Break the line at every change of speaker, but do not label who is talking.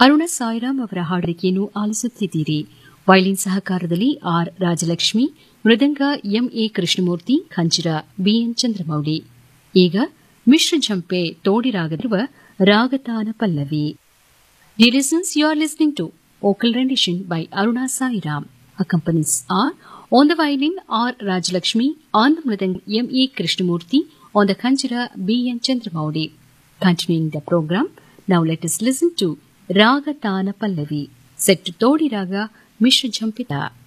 ಅರುಣ ಸಾಯಿರಾಮ್ ಅವರ ಹಾಡುವಿಕೆಯನ್ನು ಆಲಿಸುತ್ತಿದ್ದೀರಿ ವೈಲಿನ್ ಸಹಕಾರದಲ್ಲಿ ಆರ್ ರಾಜಲಕ್ಷ್ಮಿ ಮೃದಂಗ ಎಂಎ ಕೃಷ್ಣಮೂರ್ತಿ ಖಂಜಿರ ಬಿಎನ್ ಚಂದ್ರಮೌಳಿ ಈಗ ಮಿಶ್ರ ಝಂಪೆ ತೋಡಿರಾಗದಿರುವ ರಾಗತಾನ Pallavi Dear listeners, you are listening to vocal rendition by Aruna Sairam. Accompanies are on the violin R. Rajalakshmi, on the mridang M. E. Krishnamurti, on the khanjira B. N. Chandramouli. Continuing the program, now let us listen to Raga Tana Pallavi, set to Todi Raga Mishra Jampita.